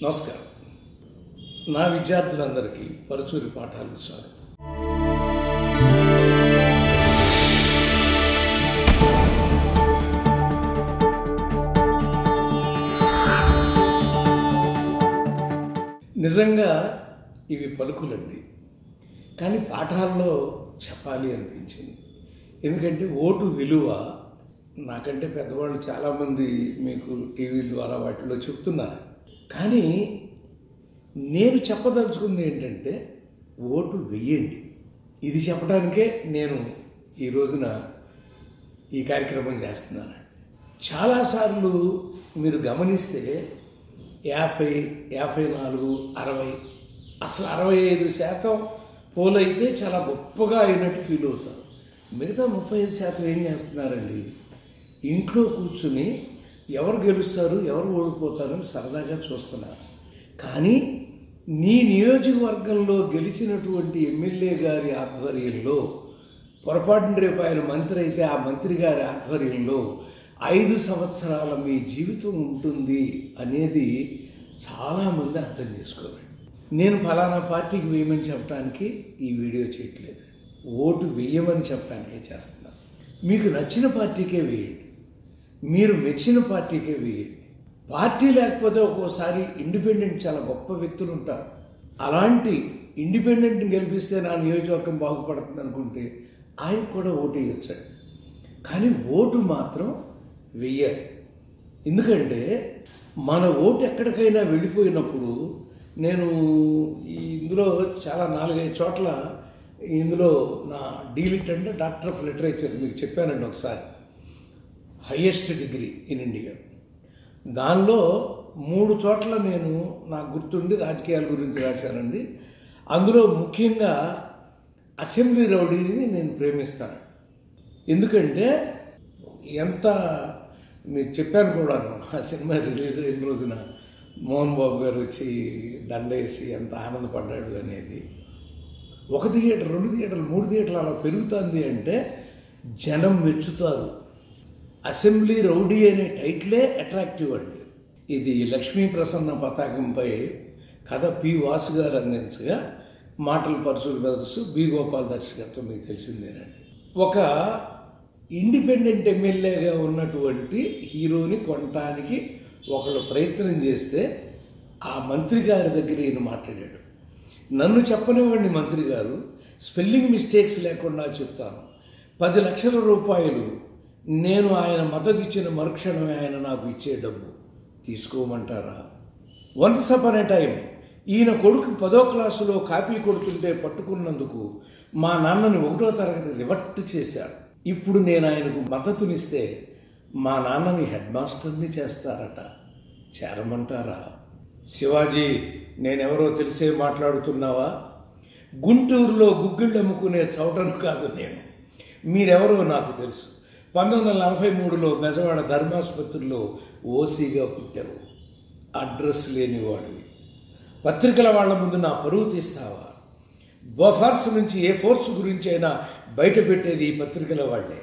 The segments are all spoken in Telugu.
నమస్కారం నా విద్యార్థులందరికీ పరచూరి పాఠాలకు స్వాగతం నిజంగా ఇవి పలుకులండి కానీ పాఠాల్లో చెప్పాలి అనిపించింది ఎందుకంటే ఓటు విలువ నాకంటే పెద్దవాళ్ళు చాలామంది మీకు టీవీ ద్వారా వాటిలో చెప్తున్నారు కానీ నేను చెప్పదలుచుకుంది ఏంటంటే ఓటు వెయ్యండి ఇది చెప్పడానికే నేను ఈ రోజున ఈ కార్యక్రమం చేస్తున్నాను చాలాసార్లు మీరు గమనిస్తే యాభై యాభై నాలుగు అరవై అసలు అరవై ఐదు శాతం పోలైతే చాలా గొప్పగా అయినట్టు ఫీల్ అవుతారు మిగతా ముప్పై ఐదు శాతం ఏం చేస్తున్నారండి ఇంట్లో కూర్చుని ఎవరు గెలుస్తారు ఎవరు ఓడిపోతారని సరదాగా చూస్తున్నారు కానీ నీ నియోజకవర్గంలో గెలిచినటువంటి ఎమ్మెల్యే గారి ఆధ్వర్యంలో పొరపాటున రేపు ఆయన మంత్రి అయితే ఆ మంత్రి గారి ఆధ్వర్యంలో ఐదు సంవత్సరాల మీ జీవితం ఉంటుంది అనేది చాలామంది అర్థం చేసుకోవాలి నేను ఫలానా పార్టీకి వేయమని చెప్పడానికి ఈ వీడియో చేయట్లేదు ఓటు వేయమని చెప్పడానికే చేస్తున్నాను మీకు నచ్చిన పార్టీకే వేయండి మీరు మెచ్చిన పార్టీకే వేయండి పార్టీ లేకపోతే ఒక్కోసారి ఇండిపెండెంట్ చాలా గొప్ప వ్యక్తులు ఉంటారు అలాంటి ఇండిపెండెంట్ని గెలిపిస్తే నా నియోజకవర్గం బాగుపడుతుంది అనుకుంటే ఆయన కూడా ఓటు వేయొచ్చాడు కానీ ఓటు మాత్రం వెయ్యాలి ఎందుకంటే మన ఓటు ఎక్కడికైనా వెళ్ళిపోయినప్పుడు నేను ఈ ఇందులో చాలా నాలుగైదు చోట్ల ఇందులో నా డీలిట్ అంటే డాక్టర్ ఆఫ్ లిటరేచర్ మీకు చెప్పానండి ఒకసారి హయ్యెస్ట్ డిగ్రీ ఇన్ ఇండియా దానిలో మూడు చోట్ల నేను నాకు గుర్తుండి రాజకీయాల గురించి రాశానండి అందులో ముఖ్యంగా అసెంబ్లీ రౌడీని నేను ప్రేమిస్తాను ఎందుకంటే ఎంత మీకు చెప్పాను కూడాను ఆ సినిమా రిలీజ్ అయిన రోజున మోహన్ బాబు గారు వచ్చి దండేసి ఎంత ఆనందపడ్డాడు అనేది ఒక థియేటర్ రెండు థియేటర్లు మూడు థియేటర్లు అలా పెరుగుతుంది అంటే జనం మెచ్చుతారు అసెంబ్లీ రౌడీ అనే టైటిలే అట్రాక్టివ్ అండి ఇది లక్ష్మీ ప్రసన్న పతాకంపై కథ పి వాసు గారు అందించగా మాటలు పరశులు బ్రదర్స్ బి గోపాల్ దర్శకత్వం మీకు తెలిసిందేనండి ఒక ఇండిపెండెంట్ ఎమ్మెల్యేగా ఉన్నటువంటి హీరోని కొనటానికి ఒకళ్ళు ప్రయత్నం చేస్తే ఆ మంత్రి గారి దగ్గర ఈయన మాట్లాడాడు నన్ను చెప్పనివ్వండి మంత్రి గారు స్పెల్లింగ్ మిస్టేక్స్ లేకుండా చెప్తాను పది లక్షల రూపాయలు నేను ఆయన మద్దతు ఇచ్చిన మరుక్షణమే ఆయన నాకు ఇచ్చే డబ్బు తీసుకోమంటారా వన్స్ అప్ అనే టైం ఈయన కొడుకు పదో క్లాసులో కాపీ కొడుతుంటే పట్టుకున్నందుకు మా నాన్నని ఒకటో తరగతి రివర్ట్ చేశాడు ఇప్పుడు నేను ఆయనకు మద్దతునిస్తే మా నాన్నని హెడ్ మాస్టర్ని చేస్తారట చేరమంటారా శివాజీ నేనెవరో తెలిసే మాట్లాడుతున్నావా గుంటూరులో గుగ్గిళ్ళు అమ్ముకునే చౌటను కాదు నేను మీరెవరో నాకు తెలుసు పంతొమ్మిది వందల నలభై మూడులో బెజవాడ ధర్మాసుపత్రిలో ఓసీగా పుట్టావు అడ్రస్ లేనివాడివి పత్రికల వాళ్ళ ముందు నా పరువు తీస్తావా బోఫార్స్ నుంచి ఏ ఫోర్స్ గురించి అయినా బయట పెట్టేది ఈ పత్రికల వాళ్లే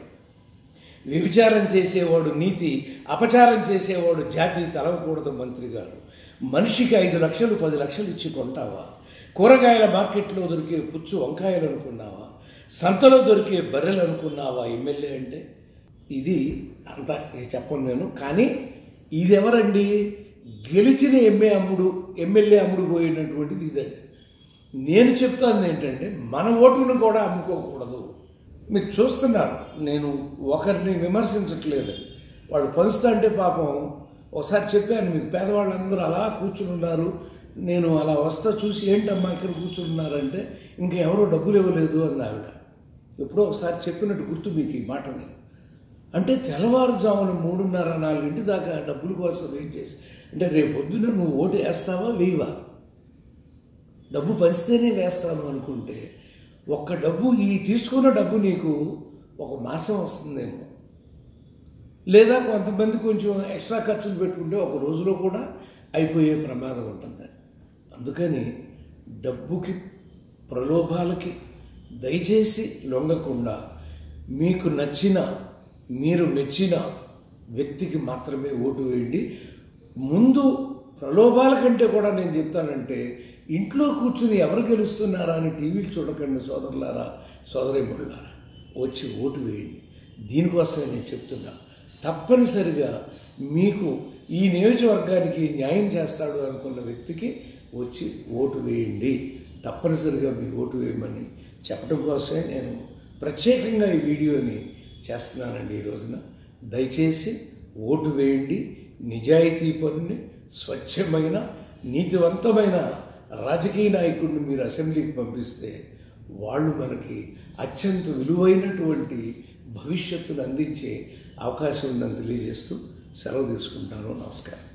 వ్యభిచారం చేసేవాడు నీతి అపచారం చేసేవాడు జాతి తలవకూడదు మంత్రి గారు మనిషికి ఐదు లక్షలు పది లక్షలు ఇచ్చి కొంటావా కూరగాయల మార్కెట్లో దొరికే పుచ్చు వంకాయలు అనుకున్నావా సంతలో దొరికే బర్రెలు అనుకున్నావా ఎమ్మెల్యే అంటే ఇది అంత చెప్పను నేను కానీ ఇది ఎవరండి గెలిచిన ఎంఏ అమ్ముడు ఎమ్మెల్యే అమ్ముడు పోయినటువంటిది ఇదండి నేను చెప్తాను ఏంటంటే మన ఓటును కూడా అమ్ముకోకూడదు మీరు చూస్తున్నారు నేను ఒకరిని విమర్శించట్లేదు వాడు పంచుతా అంటే పాపం ఒకసారి చెప్పాను మీకు పేదవాళ్ళందరూ అలా కూర్చుని ఉన్నారు నేను అలా వస్తా చూసి ఏంటమ్మా ఇక్కడ కూర్చున్నారంటే ఇంకా ఎవరో డబ్బులు ఇవ్వలేదు అంది ఆవిడ ఎప్పుడో ఒకసారి చెప్పినట్టు గుర్తు మీకు ఈ మాటని అంటే తెల్లవారుజామున మూడున్నర నాలుగింటి దాకా డబ్బుల కోసం వెయిట్ చేసి అంటే రేపు పొద్దున నువ్వు ఓటు వేస్తావా వేయవా డబ్బు పంచితేనే వేస్తాను అనుకుంటే ఒక్క డబ్బు ఈ తీసుకున్న డబ్బు నీకు ఒక మాసం వస్తుందేమో లేదా కొంతమంది కొంచెం ఎక్స్ట్రా ఖర్చులు పెట్టుకుంటే ఒక రోజులో కూడా అయిపోయే ప్రమాదం ఉంటుంది అందుకని డబ్బుకి ప్రలోభాలకి దయచేసి లొంగకుండా మీకు నచ్చిన మీరు మెచ్చిన వ్యక్తికి మాత్రమే ఓటు వేయండి ముందు ప్రలోభాల కంటే కూడా నేను చెప్తానంటే ఇంట్లో కూర్చుని ఎవరు గెలుస్తున్నారా అని టీవీలు చూడకండి సోదరులారా సోదరిమణులారా వచ్చి ఓటు వేయండి దీనికోసమే నేను చెప్తున్నా తప్పనిసరిగా మీకు ఈ నియోజకవర్గానికి న్యాయం చేస్తాడు అనుకున్న వ్యక్తికి వచ్చి ఓటు వేయండి తప్పనిసరిగా మీ ఓటు వేయమని చెప్పడం కోసమే నేను ప్రత్యేకంగా ఈ వీడియోని చేస్తున్నానండి ఈ రోజున దయచేసి ఓటు వేయండి నిజాయితీ పరుని స్వచ్ఛమైన నీతివంతమైన రాజకీయ నాయకుడిని మీరు అసెంబ్లీకి పంపిస్తే వాళ్ళు మనకి అత్యంత విలువైనటువంటి భవిష్యత్తును అందించే అవకాశం ఉందని తెలియజేస్తూ సెలవు తీసుకుంటాను నమస్కారం